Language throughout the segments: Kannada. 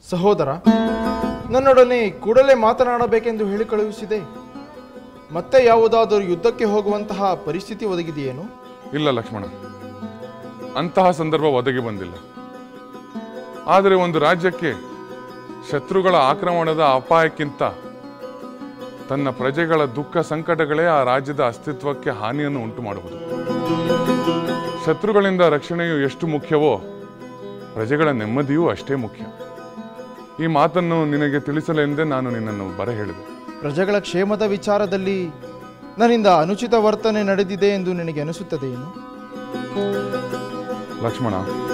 ಸಹೋದರ ನನ್ನೊಡನೆ ಕೂಡಲೇ ಮಾತನಾಡಬೇಕೆಂದು ಹೇಳಿ ಕಳುಹಿಸಿದೆ ಮತ್ತೆ ಯಾವುದಾದರೂ ಯುದ್ಧಕ್ಕೆ ಹೋಗುವಂತಹ ಪರಿಸ್ಥಿತಿ ಒದಗಿದೆಯೇನು ಇಲ್ಲ ಲಕ್ಷ್ಮಣ ಅಂತಹ ಸಂದರ್ಭ ಒದಗಿ ಬಂದಿಲ್ಲ ಆದರೆ ಒಂದು ರಾಜ್ಯಕ್ಕೆ ಶತ್ರುಗಳ ಆಕ್ರಮಣದ ಅಪಾಯಕ್ಕಿಂತ ತನ್ನ ಪ್ರಜೆಗಳ ದುಃಖ ಸಂಕಟಗಳೇ ಆ ರಾಜ್ಯದ ಅಸ್ತಿತ್ವಕ್ಕೆ ಹಾನಿಯನ್ನು ಉಂಟು ಮಾಡುವುದು ಶತ್ರುಗಳಿಂದ ರಕ್ಷಣೆಯು ಎಷ್ಟು ಮುಖ್ಯವೋ ಪ್ರಜೆಗಳ ನೆಮ್ಮದಿಯೂ ಅಷ್ಟೇ ಮುಖ್ಯ ಈ ಮಾತನ್ನು ನಿನಗೆ ತಿಳಿಸಲೆಂದೇ ನಾನು ನಿನ್ನನ್ನು ಬರ ಹೇಳಿದೆ ಪ್ರಜೆಗಳ ಕ್ಷೇಮದ ವಿಚಾರದಲ್ಲಿ ನನ್ನಿಂದ ಅನುಚಿತ ವರ್ತನೆ ನಡೆದಿದೆ ಎಂದು ನಿನಗೆ ಅನಿಸುತ್ತದೆಯೇನು ಲಕ್ಷ್ಮಣ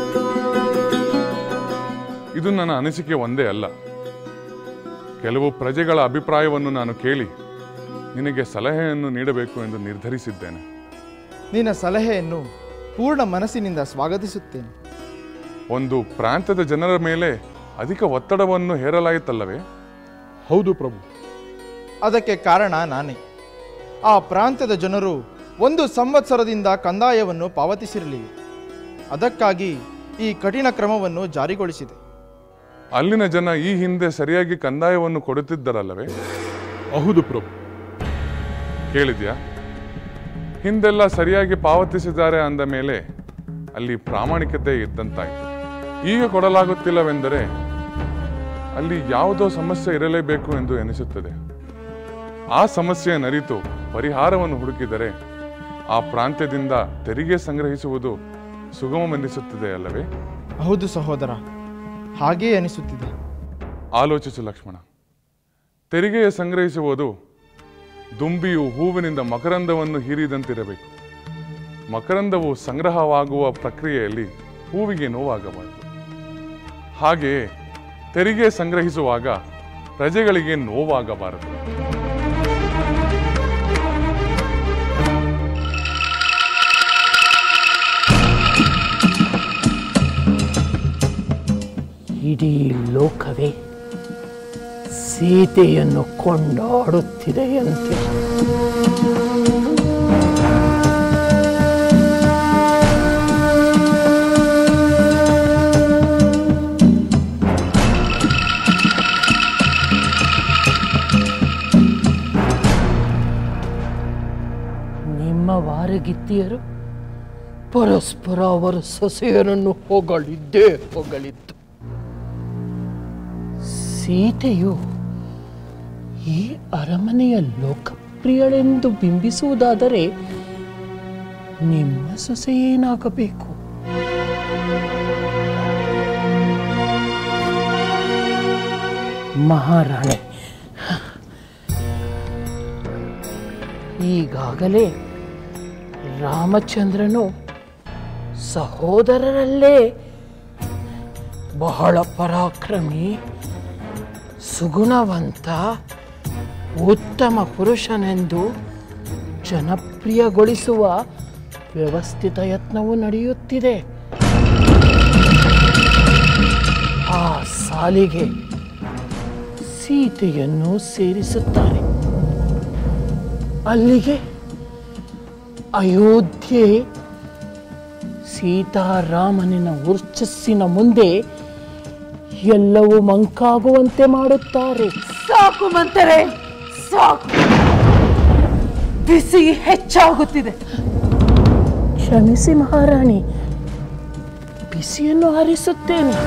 ಇದು ನನ್ನ ಅನಿಸಿಕೆ ಒಂದೇ ಅಲ್ಲ ಕೆಲವು ಪ್ರಜೆಗಳ ಅಭಿಪ್ರಾಯವನ್ನು ನಾನು ಕೇಳಿ ನಿನಗೆ ಸಲಹೆಯನ್ನು ನೀಡಬೇಕು ಎಂದು ನಿರ್ಧರಿಸಿದ್ದೇನೆ ನಿನ್ನ ಸಲಹೆಯನ್ನು ಪೂರ್ಣ ಮನಸ್ಸಿನಿಂದ ಸ್ವಾಗತಿಸುತ್ತೇನೆ ಒಂದು ಪ್ರಾಂತ್ಯದ ಜನರ ಮೇಲೆ ಅಧಿಕ ಒತ್ತಡವನ್ನು ಹೇರಲಾಯಿತಲ್ಲವೇ ಹೌದು ಪ್ರಭು ಅದಕ್ಕೆ ಕಾರಣ ನಾನೇ ಆ ಪ್ರಾಂತ್ಯದ ಜನರು ಒಂದು ಸಂವತ್ಸರದಿಂದ ಕಂದಾಯವನ್ನು ಪಾವತಿಸಿರಲಿಲ್ಲ ಅದಕ್ಕಾಗಿ ಈ ಕಠಿಣ ಕ್ರಮವನ್ನು ಜಾರಿಗೊಳಿಸಿದೆ ಅಲ್ಲಿನ ಜನ ಈ ಹಿಂದೆ ಸರಿಯಾಗಿ ಕಂದಾಯವನ್ನು ಕೊಡುತ್ತಿದ್ದರಲ್ಲವೇ ಹೌದು ಪ್ರಭು ಕೇಳಿದ್ಯಾ ಹಿಂದೆಲ್ಲ ಸರಿಯಾಗಿ ಪಾವತಿಸಿದ್ದಾರೆ ಅಂದ ಮೇಲೆ ಅಲ್ಲಿ ಪ್ರಾಮಾಣಿಕತೆ ಇದ್ದಂತಾಯ್ತು ಈಗ ಕೊಡಲಾಗುತ್ತಿಲ್ಲವೆಂದರೆ ಅಲ್ಲಿ ಯಾವುದೋ ಸಮಸ್ಯೆ ಇರಲೇಬೇಕು ಎಂದು ಎನಿಸುತ್ತದೆ ಆ ಸಮಸ್ಯೆಯನ್ನು ಅರಿತು ಪರಿಹಾರವನ್ನು ಹುಡುಕಿದರೆ ಆ ಪ್ರಾಂತ್ಯದಿಂದ ತೆರಿಗೆ ಸಂಗ್ರಹಿಸುವುದು ಸುಗಮವೆನಿಸುತ್ತದೆ ಅಲ್ಲವೇ ಹೌದು ಸಹೋದರ ಹಾಗೇ ಅನಿಸುತ್ತಿದೆ ಆಲೋಚಿಸು ಲಕ್ಷ್ಮಣ ತೆರಿಗೆಯ ಸಂಗ್ರಹಿಸುವುದು ದುಂಬಿಯು ಹೂವಿನಿಂದ ಮಕರಂದವನ್ನು ಹೀರಿದಂತಿರಬೇಕು ಮಕರಂದವು ಸಂಗ್ರಹವಾಗುವ ಪ್ರಕ್ರಿಯೆಯಲ್ಲಿ ಹೂವಿಗೆ ನೋವಾಗಬಾರದು ಹಾಗೆಯೇ ತೆರಿಗೆ ಸಂಗ್ರಹಿಸುವಾಗ ಪ್ರಜೆಗಳಿಗೆ ನೋವಾಗಬಾರದು ಇಡೀ ಲೋಕವೇ ಸೀತೆಯನ್ನು ಕೊಂಡಾಡುತ್ತಿದೆಯಂತೆ ನಿಮ್ಮ ವಾರಗಿತ್ತಿಯರು ಪರಸ್ಪರ ಅವರ ಸೊಸೆಯರನ್ನು ಹೊಗಳಿದ್ದೇ ಹೊಗಳಿದ್ದು ಸೀತೆಯು ಈ ಅರಮನೆಯ ಲೋಕಪ್ರಿಯಳೆಂದು ಬಿಂಬಿಸುವುದಾದರೆ ನಿಮ್ಮ ಸೊಸೆ ಏನಾಗಬೇಕು ಮಹಾರಾಣಿ ಈಗಾಗಲೇ ರಾಮಚಂದ್ರನು ಸಹೋದರರಲ್ಲೇ ಬಹಳ ಪರಾಕ್ರಮಿ ಸುಗುಣವಂತ ಉತ್ತಮ ಪುರುಷನೆಂದು ಜನಪ್ರಿಯಗೊಳಿಸುವ ವ್ಯವಸ್ಥಿತ ಯತ್ನವು ನಡೆಯುತ್ತಿದೆ ಆ ಸಾಲಿಗೆ ಸೀತೆಯನ್ನು ಸೇರಿಸುತ್ತಾರೆ ಅಲ್ಲಿಗೆ ಅಯೋಧ್ಯೆ ಸೀತಾರಾಮನಿನ ವರ್ಚಸ್ಸಿನ ಮುಂದೆ ಎಲ್ಲವೂ ಮಂಕಾಗುವಂತೆ ಮಾಡುತ್ತಾರೆ ಸಾಕು ಮಂತರೆ ಸಾಕು ಬಿಸಿ ಹೆಚ್ಚಾಗುತ್ತಿದೆ ಕ್ಷಮಿಸಿ ಮಹಾರಾಣಿ ಬಿಸಿಯನ್ನು ಹರಿಸುತ್ತೇನೆ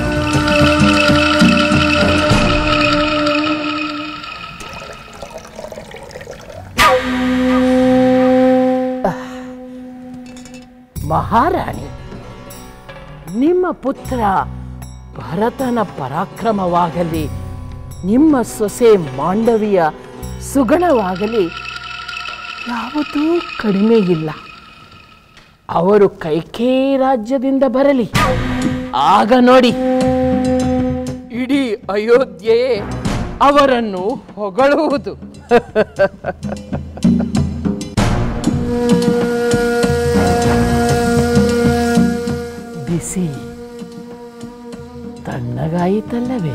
ಮಹಾರಾಣಿ ನಿಮ್ಮ ಪುತ್ರ ಭರತನ ಪರಾಕ್ರಮವಾಗಲಿ ನಿಮ್ಮ ಸೊಸೆ ಮಾಂಡವಿಯ ಸುಗಣವಾಗಲಿ ಯಾವುದೂ ಕಡಿಮೆ ಇಲ್ಲ ಅವರು ಕೈಕೇ ರಾಜ್ಯದಿಂದ ಬರಲಿ ಆಗ ನೋಡಿ ಇಡೀ ಅಯೋಧ್ಯೆಯೇ ಅವರನ್ನು ಹೊಗಳುವುದು ಬಿಸಿ ತಣ್ಣಗಾಯಿತಲ್ಲವೇ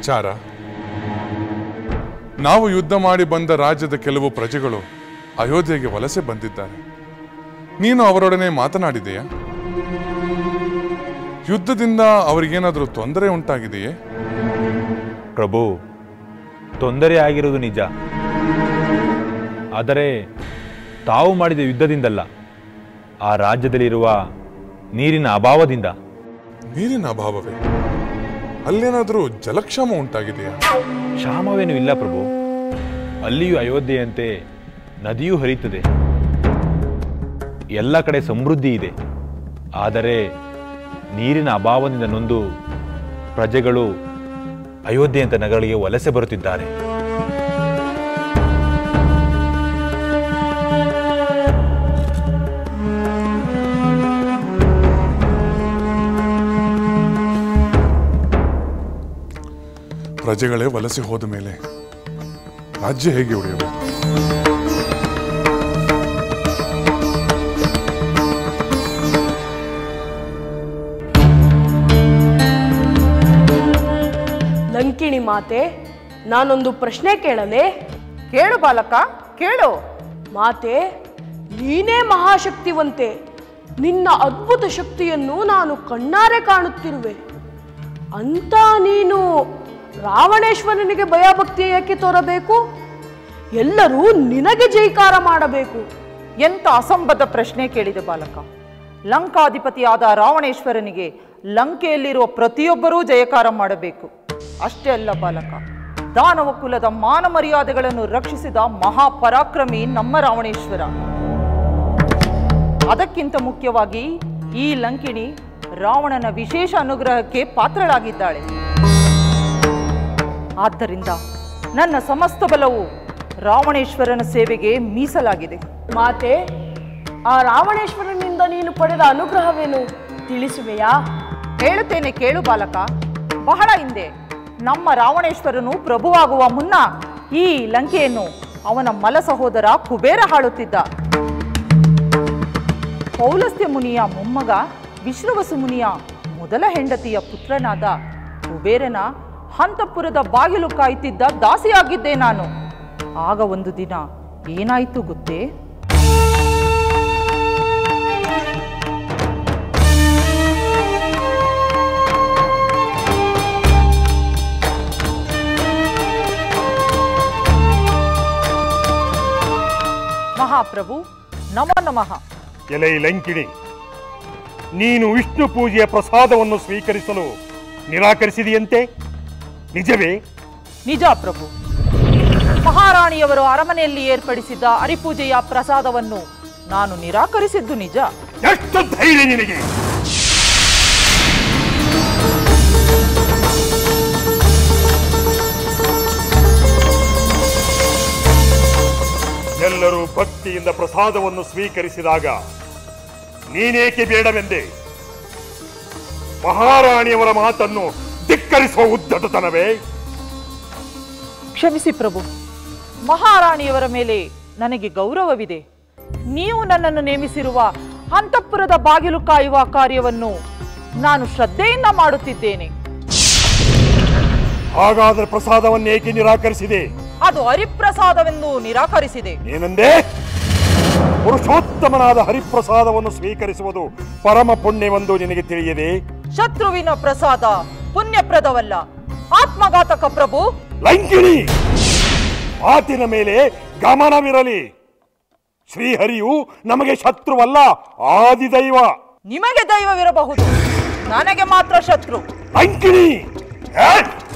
ವಿಚಾರ ನಾವು ಯುದ್ಧ ಮಾಡಿ ಬಂದ ರಾಜ್ಯದ ಕೆಲವು ಪ್ರಜೆಗಳು ಅಯೋಧ್ಯೆಗೆ ವಲಸೆ ಬಂದಿದ್ದಾರೆ ನೀನು ಅವರೊಡನೆ ಮಾತನಾಡಿದೆಯಾ ಯುದ್ಧದಿಂದ ಅವರಿಗೇನಾದರೂ ತೊಂದರೆ ಉಂಟಾಗಿದೆಯೇ ಪ್ರಭು ತೊಂದರೆ ಆಗಿರುವುದು ನಿಜ ಆದರೆ ತಾವು ಮಾಡಿದ ಯುದ್ಧದಿಂದಲ್ಲ ಆ ರಾಜ್ಯದಲ್ಲಿರುವ ನೀರಿನ ಅಭಾವದಿಂದ ನೀರಿನ ಅಭಾವವೇ ಅಲ್ಲೇನಾದರೂ ಜಲಕ್ಷಾಮ ಉಂಟಾಗಿದೆಯಾ ಕ್ಷಾಮವೇನೂ ಇಲ್ಲ ಪ್ರಭು ಅಲ್ಲಿಯೂ ಅಯೋಧ್ಯೆಯಂತೆ ನದಿಯೂ ಹರಿಯುತ್ತದೆ ಎಲ್ಲ ಕಡೆ ಸಮೃದ್ಧಿ ಇದೆ ಆದರೆ ನೀರಿನ ಅಭಾವದಿಂದ ನೊಂದು ಪ್ರಜೆಗಳು ಅಯೋಧ್ಯೆಯಂತ ನಗರಗಳಿಗೆ ವಲಸೆ ಬರುತ್ತಿದ್ದಾರೆ ಪ್ರಜೆಗಳೇ ವಲಸೆ ಹೋದ ಮೇಲೆ ರಾಜ್ಯ ಹೇಗೆ ಉಳಿಯಬೇಕು ಲಂಕಿಣಿ ಮಾತೆ ನಾನೊಂದು ಪ್ರಶ್ನೆ ಕೇಳಲೆ ಕೇಳು ಬಾಲಕ ಕೇಳು ಮಾತೆ ನೀನೇ ಮಹಾಶಕ್ತಿವಂತೆ ನಿನ್ನ ಅದ್ಭುತ ಶಕ್ತಿಯನ್ನು ನಾನು ಕಣ್ಣಾರೆ ಕಾಣುತ್ತಿರುವೆ ಅಂತ ನೀನು ರಾವಣೇಶ್ವರನಿಗೆ ಭಯಭಕ್ತಿ ಏಕೆ ತೋರಬೇಕು ಎಲ್ಲರೂ ನಿನಗೆ ಜೈಕಾರ ಮಾಡಬೇಕು ಎಂತ ಅಸಂಬದ್ಧ ಪ್ರಶ್ನೆ ಕೇಳಿದೆ ಬಾಲಕ ಲಂಕಾಧಿಪತಿಯಾದ ರಾವಣೇಶ್ವರನಿಗೆ ಲಂಕೆಯಲ್ಲಿರುವ ಪ್ರತಿಯೊಬ್ಬರೂ ಜಯಕಾರ ಮಾಡಬೇಕು ಅಷ್ಟೇ ಅಲ್ಲ ಬಾಲಕ ದಾನವ ಕುಲದ ಮಾನ ಮರ್ಯಾದೆಗಳನ್ನು ರಕ್ಷಿಸಿದ ಮಹಾಪರಾಕ್ರಮಿ ನಮ್ಮ ರಾವಣೇಶ್ವರ ಅದಕ್ಕಿಂತ ಮುಖ್ಯವಾಗಿ ಈ ಲಂಕಿಣಿ ರಾವಣನ ವಿಶೇಷ ಅನುಗ್ರಹಕ್ಕೆ ಪಾತ್ರಳಾಗಿದ್ದಾಳೆ ಆದ್ದರಿಂದ ನನ್ನ ಸಮಸ್ತ ಬಲವು ರಾವಣೇಶ್ವರನ ಸೇವೆಗೆ ಮೀಸಲಾಗಿದೆ ಮಾತೆ ಆ ರಾವಣೇಶ್ವರನಿಂದ ನೀನು ಪಡೆದ ಅನುಗ್ರಹವೇನು ತಿಳಿಸುವೆಯಾ ಹೇಳುತ್ತೇನೆ ಕೇಳು ಬಾಲಕ ಬಹಳ ಹಿಂದೆ ನಮ್ಮ ರಾವಣೇಶ್ವರನು ಪ್ರಭುವಾಗುವ ಮುನ್ನ ಈ ಲಂಕೆಯನ್ನು ಅವನ ಮಲ ಸಹೋದರ ಕುಬೇರ ಹಾಳುತ್ತಿದ್ದ ಪೌಲಸ್ತ್ಯ ಮುನಿಯ ಮೊಮ್ಮಗ ವಿಶ್ರವಸು ಮುನಿಯ ಮೊದಲ ಹೆಂಡತಿಯ ಪುತ್ರನಾದ ಕುಬೇರನ ಹಂತಪುರದ ಬಾಗಿಲು ಕಾಯುತ್ತಿದ್ದ ದಾಸಿಯಾಗಿದ್ದೆ ನಾನು ಆಗ ಒಂದು ದಿನ ಏನಾಯಿತು ಗೊತ್ತೇ ಮಹಾಪ್ರಭು ನಮೋ ನಮಃ ಎಲೈ ಲಂಕಿಣಿ ನೀನು ವಿಷ್ಣು ಪೂಜೆಯ ಪ್ರಸಾದವನ್ನು ಸ್ವೀಕರಿಸಲು ನಿರಾಕರಿಸಿದೆಯಂತೆ ನಿಜವೇ ನಿಜ ಪ್ರಭು ಮಹಾರಾಣಿಯವರು ಅರಮನೆಯಲ್ಲಿ ಏರ್ಪಡಿಸಿದ್ದ ಅರಿಪೂಜೆಯ ಪ್ರಸಾದವನ್ನು ನಾನು ನಿರಾಕರಿಸಿದ್ದು ನಿಜ ಎಷ್ಟು ಧೈರ್ಯ ನಿನಗೆ ಎಲ್ಲರೂ ಭಕ್ತಿಯಿಂದ ಪ್ರಸಾದವನ್ನು ಸ್ವೀಕರಿಸಿದಾಗ ನೀನೇಕೆ ಬೇಡವೆಂದೆ ಮಹಾರಾಣಿಯವರ ಮಾತನ್ನು ಧಿಕ್ಕರಿಸುವ ಉದ್ದಟತನವೇ ಕ್ಷಮಿಸಿ ಪ್ರಭು ಮಹಾರಾಣಿಯವರ ಮೇಲೆ ನನಗೆ ಗೌರವವಿದೆ ನೀವು ನನ್ನನ್ನು ನೇಮಿಸಿರುವ ಅಂತಃಪುರದ ಬಾಗಿಲು ಕಾಯುವ ಕಾರ್ಯವನ್ನು ನಾನು ಶ್ರದ್ಧೆಯಿಂದ ಮಾಡುತ್ತಿದ್ದೇನೆ ಹಾಗಾದರೆ ಪ್ರಸಾದವನ್ನೇಕೆ ನಿರಾಕರಿಸಿದೆ ಅದು ಹರಿಪ್ರಸಾದವೆಂದು ನಿರಾಕರಿಸಿದೆ ಏನಂದೆ ಪುರುಷೋತ್ತಮನಾದ ಹರಿಪ್ರಸಾದವನ್ನು ಸ್ವೀಕರಿಸುವುದು ಪರಮ ಪುಣ್ಯವೆಂದು ನಿನಗೆ ತಿಳಿಯದೆ ಶತ್ರುವಿನ ಪ್ರಸಾದ ಪುಣ್ಯಪ್ರದವಲ್ಲ ಆತ್ಮಘಾತಕ ಪ್ರಭು ಲಂಕಿಣಿ ಮಾತಿನ ಮೇಲೆ ಗಮನವಿರಲಿ ಶ್ರೀಹರಿಯು ನಮಗೆ ಶತ್ರುವಲ್ಲ ಆದಿದೈವ ನಿಮಗೆ ದೈವವಿರಬಹುದು ನನಗೆ ಮಾತ್ರ ಶತ್ರು ಲಂಕಿಣಿ ಏ?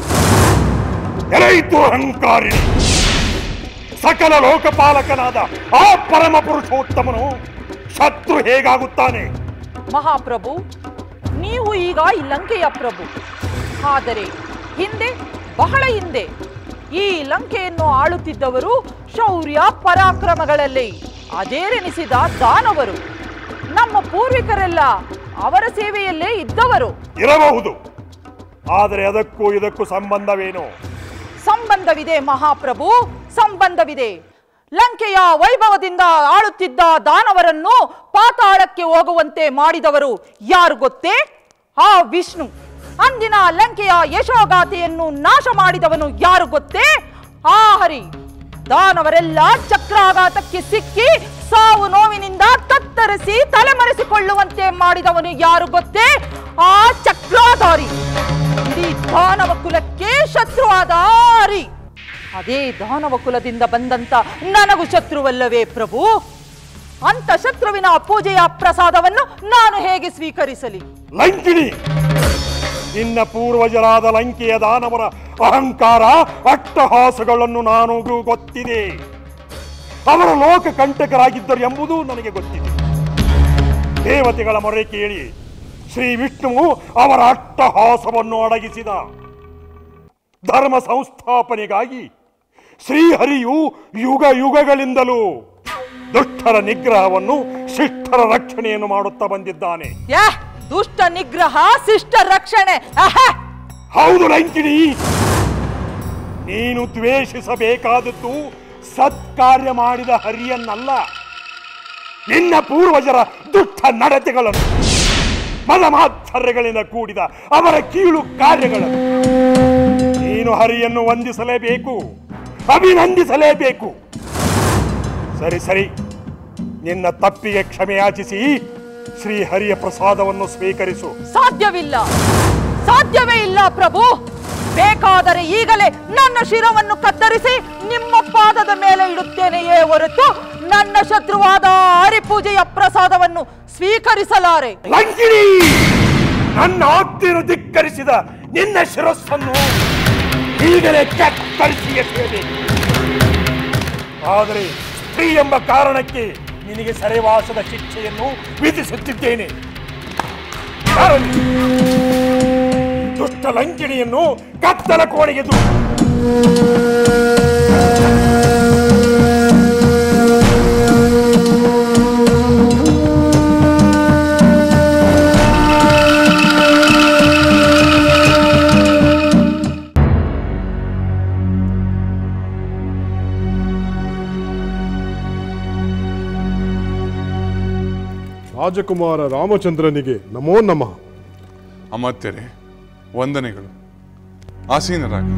ಎಲೈತು ಅಹಂಕಾರಿಣಿ ಸಕಲ ಲೋಕಪಾಲಕನಾದ ಆ ಪರಮ ಪುರುಷೋತ್ತಮನು ಶತ್ರು ಹೇಗಾಗುತ್ತಾನೆ ಮಹಾಪ್ರಭು ನೀವು ಈಗ ಈ ಲಂಕೆಯ ಪ್ರಭು ಆದರೆ ಹಿಂದೆ ಬಹಳ ಹಿಂದೆ ಈ ಲಂಕೆಯನ್ನು ಆಳುತ್ತಿದ್ದವರು ಶೌರ್ಯ ಪರಾಕ್ರಮಗಳಲ್ಲಿ ಅದೇರೆನಿಸಿದ ದಾನವರು ನಮ್ಮ ಪೂರ್ವಿಕರೆಲ್ಲ ಅವರ ಸೇವೆಯಲ್ಲೇ ಇದ್ದವರು ಇರಬಹುದು ಆದರೆ ಅದಕ್ಕೂ ಇದಕ್ಕೂ ಸಂಬಂಧವೇನು ಸಂಬಂಧವಿದೆ ಮಹಾಪ್ರಭು ಸಂಬಂಧವಿದೆ ಲಂಕೆಯ ವೈಭವದಿಂದ ಆಳುತ್ತಿದ್ದ ದಾನವರನ್ನು ಪಾತಾಳಕ್ಕೆ ಹೋಗುವಂತೆ ಮಾಡಿದವರು ಯಾರು ಗೊತ್ತೇ ಆ ವಿಷ್ಣು ಅಂದಿನ ಲಂಕೆಯ ಯಶೋಗಾಥೆಯನ್ನು ನಾಶ ಮಾಡಿದವನು ಯಾರು ಗೊತ್ತೇ ಆ ಹರಿ ದಾನವರೆಲ್ಲ ಚಕ್ರಾಘಾತಕ್ಕೆ ಸಿಕ್ಕಿ ಸಾವು ನೋವಿನಿಂದ ತತ್ತರಿಸಿ ತಲೆಮರೆಸಿಕೊಳ್ಳುವಂತೆ ಮಾಡಿದವನು ಯಾರು ಗೊತ್ತೇ ಆ ಚಕ್ರಾಧಾರಿ ಇಡೀ ದಾನವ ಕುಲಕ್ಕೆ ಶತ್ರುವಾದ ಆ ಹರಿ ಅದೇ ದಾನವ ಕುಲದಿಂದ ಬಂದಂತ ನನಗೂ ಶತ್ರುವಲ್ಲವೇ ಪ್ರಭು ಅಂತ ಶತ್ರುವಿನ ಪೂಜೆಯ ಪ್ರಸಾದವನ್ನು ನಾನು ಹೇಗೆ ಸ್ವೀಕರಿಸಲಿ ಲಂಕಿಣಿ ನಿನ್ನ ಪೂರ್ವಜರಾದ ಲಂಕೆಯ ದಾನವರ ಅಹಂಕಾರ ಅಟ್ಟಹಾಸಗಳನ್ನು ನಾನು ಗೊತ್ತಿದೆ ಅವರ ಲೋಕ ಕಂಟಕರಾಗಿದ್ದರು ಎಂಬುದು ನನಗೆ ಗೊತ್ತಿದೆ ದೇವತೆಗಳ ಮೊರೆ ಕೇಳಿ ಶ್ರೀ ವಿಷ್ಣುವು ಅವರ ಅಟ್ಟಹಾಸವನ್ನು ಅಡಗಿಸಿದ ಧರ್ಮ ಸಂಸ್ಥಾಪನೆಗಾಗಿ ಶ್ರೀಹರಿಯು ಯುಗ ಯುಗಗಳಿಂದಲೂ ದುಷ್ಟರ ನಿಗ್ರಹವನ್ನು ಶಿಷ್ಟರ ರಕ್ಷಣೆಯನ್ನು ಮಾಡುತ್ತಾ ಬಂದಿದ್ದಾನೆ ಯಾ ದುಷ್ಟ ನಿಗ್ರಹ ಶಿಷ್ಟ ರಕ್ಷಣೆ ಅಹೆ! ಹೌದು ಲಂಕಿಣಿ ನೀನು ದ್ವೇಷಿಸಬೇಕಾದದ್ದು ಸತ್ಕಾರ್ಯ ಮಾಡಿದ ಹರಿಯನ್ನಲ್ಲ ನಿನ್ನ ಪೂರ್ವಜರ ದುಷ್ಟ ನಡತೆಗಳನ್ನು ಮದಮಾತ್ಸರ್ಯಗಳಿಂದ ಕೂಡಿದ ಅವರ ಕೀಳು ಕಾರ್ಯಗಳನ್ನು ನೀನು ಹರಿಯನ್ನು ವಂದಿಸಲೇಬೇಕು ಅಭಿನಂದಿಸಲೇಬೇಕು ಸರಿ ಸರಿ ನಿನ್ನ ತಪ್ಪಿಗೆ ಕ್ಷಮೆಯಾಚಿಸಿ ಶ್ರೀ ಹರಿಯ ಪ್ರಸಾದವನ್ನು ಸ್ವೀಕರಿಸು ಸಾಧ್ಯವಿಲ್ಲ ಸಾಧ್ಯವೇ ಇಲ್ಲ ಪ್ರಭು ಬೇಕಾದರೆ ಈಗಲೇ ನನ್ನ ಶಿರವನ್ನು ಕತ್ತರಿಸಿ ನಿಮ್ಮ ಪಾದದ ಮೇಲೆ ಇಡುತ್ತೇನೆಯೇ ಹೊರತು ನನ್ನ ಶತ್ರುವಾದ ಹರಿಪೂಜೆಯ ಪ್ರಸಾದವನ್ನು ಸ್ವೀಕರಿಸಲಾರೆ ಲಂಕಿಣಿ ನನ್ನ ಆಜ್ಞೆಯನ್ನು ಧಿಕ್ಕರಿಸಿದ ನಿನ್ನ ಶಿರಸ್ಸನ್ನು ಈಗಲೇ ಕತ್ತರಿಸಿ ಎಸೆಯಬೇಕು ಆದರೆ ಸ್ತ್ರೀ ಎಂಬ ಕಾರಣಕ್ಕೆ ನಿನಗೆ ಸೆರೆವಾಸದ ಶಿಕ್ಷೆಯನ್ನು ವಿಧಿಸುತ್ತಿದ್ದೇನೆ ಕಾರಣ ದುಷ್ಟ ಲಂಕಿಣಿಯನ್ನು ಕತ್ತಲ ಕೋಣೆಗೆ ದೂರು ರಾಜಕುಮಾರ ರಾಮಚಂದ್ರನಿಗೆ ನಮೋ ನಮಃ ಅಮಾತ್ಯರೇ ವಂದನೆಗಳು ಆಸೀನರಾಗಿ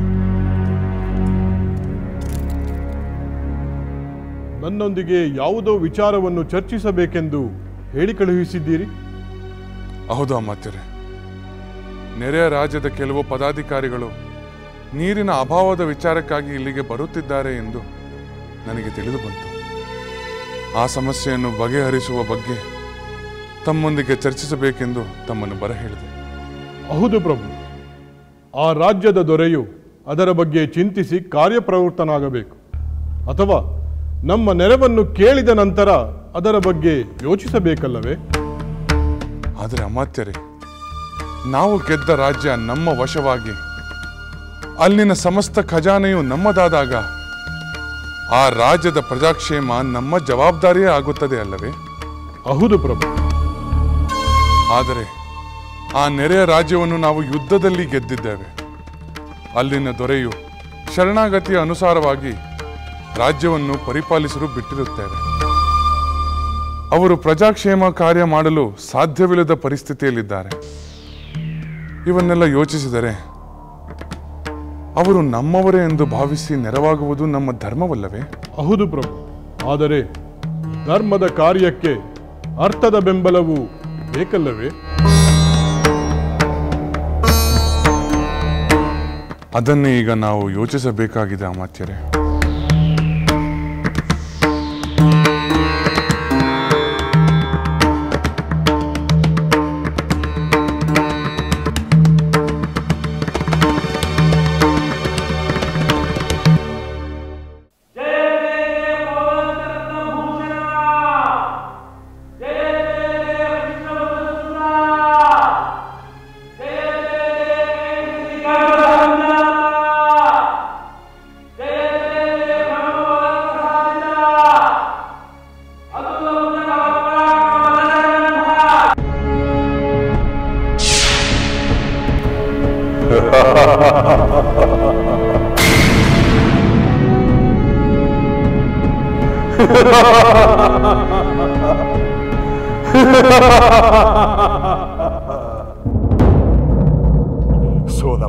ನನ್ನೊಂದಿಗೆ ಯಾವುದೋ ವಿಚಾರವನ್ನು ಚರ್ಚಿಸಬೇಕೆಂದು ಹೇಳಿ ಕಳುಹಿಸಿದ್ದೀರಿ ಹೌದು ಅಮಾತ್ಯರೇ ನೆರೆಯ ರಾಜ್ಯದ ಕೆಲವು ಪದಾಧಿಕಾರಿಗಳು ನೀರಿನ ಅಭಾವದ ವಿಚಾರಕ್ಕಾಗಿ ಇಲ್ಲಿಗೆ ಬರುತ್ತಿದ್ದಾರೆ ಎಂದು ನನಗೆ ತಿಳಿದು ಬಂತು ಆ ಸಮಸ್ಯೆಯನ್ನು ಬಗೆಹರಿಸುವ ಬಗ್ಗೆ ತಮ್ಮೊಂದಿಗೆ ಚರ್ಚಿಸಬೇಕೆಂದು ತಮ್ಮನ್ನು ಬರ ಹೇಳಿದೆ ಹೌದು ಪ್ರಭು ಆ ರಾಜ್ಯದ ದೊರೆಯು ಅದರ ಬಗ್ಗೆ ಚಿಂತಿಸಿ ಕಾರ್ಯಪ್ರವೃತ್ತನಾಗಬೇಕು ಅಥವಾ ನಮ್ಮ ನೆರವನ್ನು ಕೇಳಿದ ನಂತರ ಅದರ ಬಗ್ಗೆ ಯೋಚಿಸಬೇಕಲ್ಲವೇ ಆದರೆ ಅಮಾತ್ಯರೇ ನಾವು ಗೆದ್ದ ರಾಜ್ಯ ನಮ್ಮ ವಶವಾಗಿ ಅಲ್ಲಿನ ಸಮಸ್ತ ಖಜಾನೆಯು ನಮ್ಮದಾದಾಗ ಆ ರಾಜ್ಯದ ಪ್ರಜಾಕ್ಷೇಮ ನಮ್ಮ ಜವಾಬ್ದಾರಿಯೇ ಆಗುತ್ತದೆ ಅಲ್ಲವೇ ಹೌದು ಪ್ರಭು ಆದರೆ ಆ ನೆರೆಯ ರಾಜ್ಯವನ್ನು ನಾವು ಯುದ್ಧದಲ್ಲಿ ಗೆದ್ದಿದ್ದೇವೆ ಅಲ್ಲಿನ ದೊರೆಯು ಶರಣಾಗತಿಯ ಅನುಸಾರವಾಗಿ ರಾಜ್ಯವನ್ನು ಪರಿಪಾಲಿಸಲು ಬಿಟ್ಟಿರುತ್ತೇವೆ ಅವರು ಪ್ರಜಾಕ್ಷೇಮ ಕಾರ್ಯ ಮಾಡಲು ಸಾಧ್ಯವಿಲ್ಲದ ಪರಿಸ್ಥಿತಿಯಲ್ಲಿದ್ದಾರೆ ಇವನ್ನೆಲ್ಲ ಯೋಚಿಸಿದರೆ ಅವರು ನಮ್ಮವರೇ ಎಂದು ಭಾವಿಸಿ ನೆರವಾಗುವುದು ನಮ್ಮ ಧರ್ಮವಲ್ಲವೇ ಹೌದು ಪ್ರಭು ಆದರೆ ಧರ್ಮದ ಕಾರ್ಯಕ್ಕೆ ಅರ್ಥದ ಬೆಂಬಲವು ಬೇಕಲ್ಲವೇ ಅದನ್ನೇ ಈಗ ನಾವು ಯೋಚಿಸಬೇಕಾಗಿದೆ ಅಮಾತ್ಯರೇ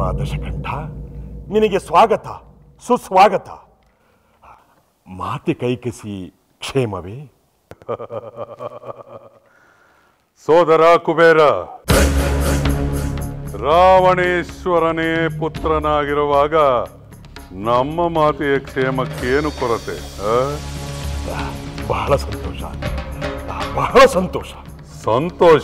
ದಶಕಂಠ ನಿನಗೆ ಸ್ವಾಗತ ಸುಸ್ವಾಗತ ಮಾತೆ ಕೈಕಸಿ ಕ್ಷೇಮವೇ ಸೋದರ ಕುಬೇರ ರಾವಣೇಶ್ವರನೇ ಪುತ್ರನಾಗಿರುವಾಗ ನಮ್ಮ ಮಾತೆಯ ಕ್ಷೇಮಕ್ಕೇನು ಕೊರತೆ ಆ? ಬಹಳ ಸಂತೋಷ ಬಹಳ ಸಂತೋಷ ಸಂತೋಷ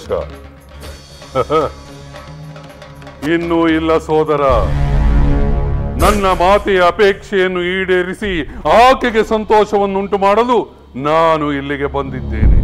ಇನ್ನೂ ಇಲ್ಲ ಸೋದರ ನನ್ನ ಮಾತೆಯ ಅಪೇಕ್ಷೆಯನ್ನು ಈಡೇರಿಸಿ ಆಕೆಗೆ ಸಂತೋಷವನ್ನುಂಟು ಮಾಡಲು ನಾನು ಇಲ್ಲಿಗೆ ಬಂದಿದ್ದೇನೆ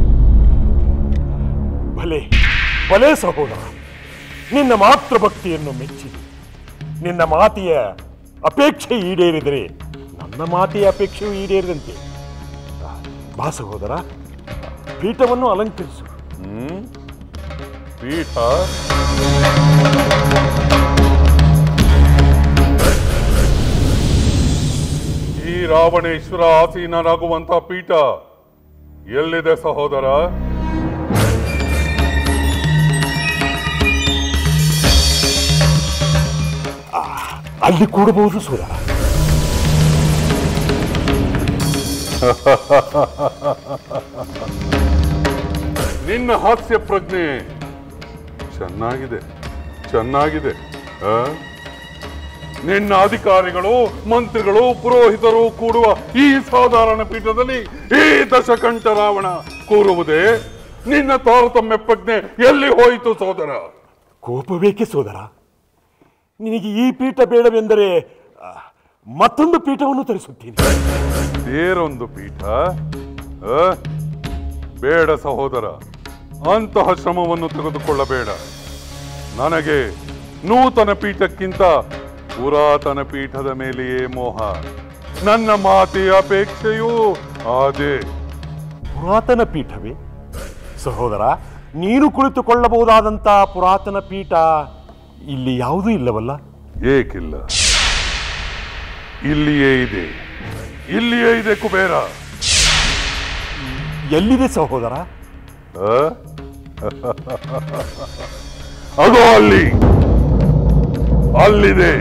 ಭಲೆ ಭಲೆ ಸಹೋದರ ನಿನ್ನ ಮಾತೃಭಕ್ತಿಯನ್ನು ಮೆಚ್ಚಿದೆ ನಿನ್ನ ಮಾತೆಯ ಅಪೇಕ್ಷೆ ಈಡೇರಿದರೆ ನನ್ನ ಮಾತೆಯ ಅಪೇಕ್ಷೆಯು ಈಡೇರಿದಂತೆ ಬಾ ಸಹೋದರ ಪೀಠವನ್ನು ಅಲಂಕರಿಸು ಹ್ಮ್ ಪೀಠ ಈ ರಾವಣೇಶ್ವರ ಆಸೀನರಾಗುವಂತ ಪೀಠ ಎಲ್ಲಿದೆ ಸಹೋದರ ಅಲ್ಲಿ ಕೂಡಬಹುದು ಸೂರ ನಿನ್ನ ಹಾಸ್ಯ ಪ್ರಜ್ಞೆ ಚೆನ್ನಾಗಿದೆ ಚೆನ್ನಾಗಿದೆ ಆ? ನಿನ್ನ ಅಧಿಕಾರಿಗಳು ಮಂತ್ರಿಗಳು ಪುರೋಹಿತರು ಕೂಡುವ ಈ ಸಾಧಾರಣ ಪೀಠದಲ್ಲಿ ಈ ದಶಕಂಠ ರಾವಣ ಕೂರುವುದೇ ನಿನ್ನ ತಾರತಮ್ಯ ಪ್ರಜ್ಞೆ ಎಲ್ಲಿ ಹೋಯಿತು ಸೋದರ ಕೋಪಬೇಕೆ ಸೋದರ ನಿನಗೆ ಈ ಪೀಠ ಬೇಡವೆಂದರೆ ಆ, ಮತ್ತೊಂದು ಪೀಠವನ್ನು ತರಿಸುತ್ತೀನಿ ಬೇರೊಂದು ಪೀಠ ಆ? ಬೇಡ ಸಹೋದರ ಅಂತಹ ಶ್ರಮವನ್ನು ತೆಗೆದುಕೊಳ್ಳಬೇಡ ನನಗೆ ನೂತನ ಪೀಠಕ್ಕಿಂತ ಪುರಾತನ ಪೀಠದ ಮೇಲೆಯೇ ಮೋಹ ನನ್ನ ಮಾತೆಯ ಅಪೇಕ್ಷೆಯೂ ಅದೇ ಪುರಾತನ ಪೀಠವೇ ಸಹೋದರ ನೀನು ಕುಳಿತುಕೊಳ್ಳಬಹುದಾದಂಥ ಪುರಾತನ ಪೀಠ ಇಲ್ಲಿ ಯಾವುದೂ ಇಲ್ಲವಲ್ಲ ಏಕಿಲ್ಲ ಇಲ್ಲಿಯೇ ಇದೆ ಇಲ್ಲಿಯೇ ಇದೆ ಕುಬೇರ ಎಲ್ಲಿದೆ ಸಹೋದರ ಆ? ಅದು ಅಲ್ಲಿ ಅಲ್ಲಿದೆ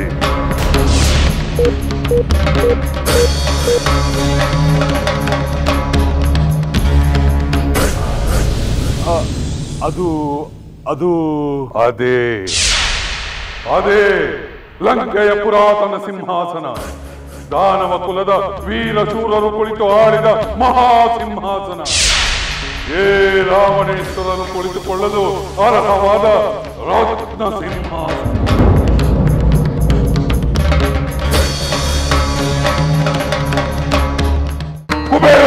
ಅದು ಅದು ಅದೇ ಅದೇ ಲಂಕೆಯ ಪುರಾತನ ಸಿಂಹಾಸನ ದಾನವ ಕುಲದ ವೀರ ಶೂರರು ಕುಳಿತು ಆಳಿದ ಮಹಾಸಿಂಹಾಸನ ಏ ರಾವಣೇಶ್ವರರು ಕುಳಿತುಕೊಳ್ಳಲು ಅರ್ಹವಾದ ರತ್ನ ಸಿಂಹಾಸನ ಕುಬೇರ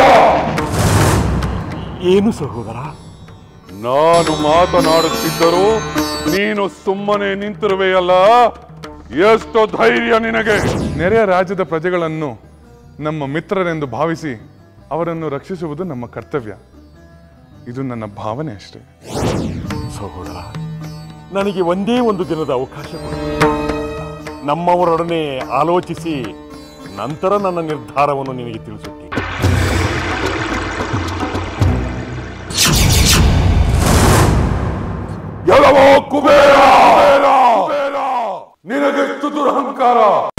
ಏನು ಸಹೋದರ ನಾನು ಮಾತನಾಡುತ್ತಿದ್ದರೂ ನೀನು ಸುಮ್ಮನೆ ನಿಂತಿರುವೆಯಲ್ಲ ಎಷ್ಟು ಧೈರ್ಯ ನಿನಗೆ ನೆರೆಯ ರಾಜ್ಯದ ಪ್ರಜೆಗಳನ್ನು ನಮ್ಮ ಮಿತ್ರರೆಂದು ಭಾವಿಸಿ ಅವರನ್ನು ರಕ್ಷಿಸುವುದು ನಮ್ಮ ಕರ್ತವ್ಯ ಇದು ನನ್ನ ಭಾವನೆ ಅಷ್ಟೇ ಸಹೋದರ ನನಗೆ ಒಂದೇ ಒಂದು ದಿನದ ಅವಕಾಶ ಕೊಡಿ ನಮ್ಮವರೊಡನೆ ಆಲೋಚಿಸಿ ನಂತರ ನನ್ನ ನಿರ್ಧಾರವನ್ನು ನಿನಗೆ ತಿಳಿಸುತ್ತೀನಿ ಎಲ್ಲವೋ ಕುಬೇರ ಕುಬೇರ! ನಿನಗೆಷ್ಟು ದುರಹಂಕಾರ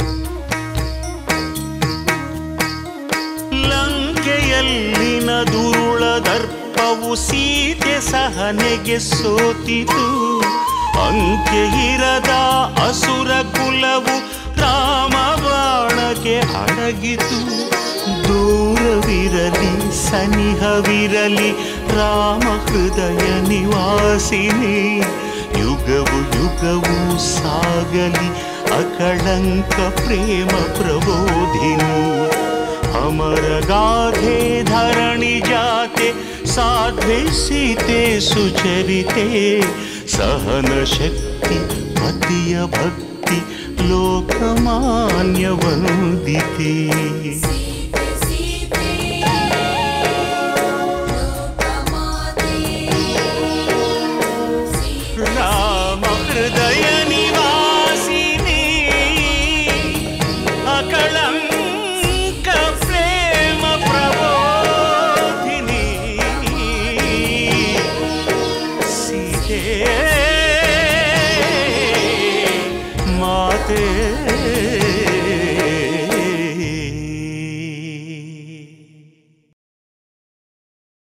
ಲಂಕೆಯಲ್ಲಿನ ದುರುಳ ದರ್ಪವು ಸೀತೆ ಸಹನೆಗೆ ಸೋತಿತು ಅಂಕೆ ಇರದ ಅಸುರ ಕುಲವು ರಾಮ ಬಾಣಕ್ಕೆ ಅಡಗಿತು ದೂರವಿರಲಿ ಸನಿಹವಿರಲಿ ರಾಮ ಹೃದಯ ನಿವಾಸಿನಿ ಯುಗವು ಯುಗವು ಸಾಗಲಿ ಅಕಳಂಕ ಪ್ರೇಮ ಪ್ರಬೋಧಿನಿ ಅಮರ ಗಾಧೆ ಧರಣಿ ಜಾತೆ ಸಾಧ್ವೆ ಸೀತೆ ಸುಚರಿತೆ ಸಹನ ಶಕ್ತಿ ಪತಿಯ ಭಕ್ತಿ ಲೋಕಮಾನ್ಯ ವಂದಿತೆ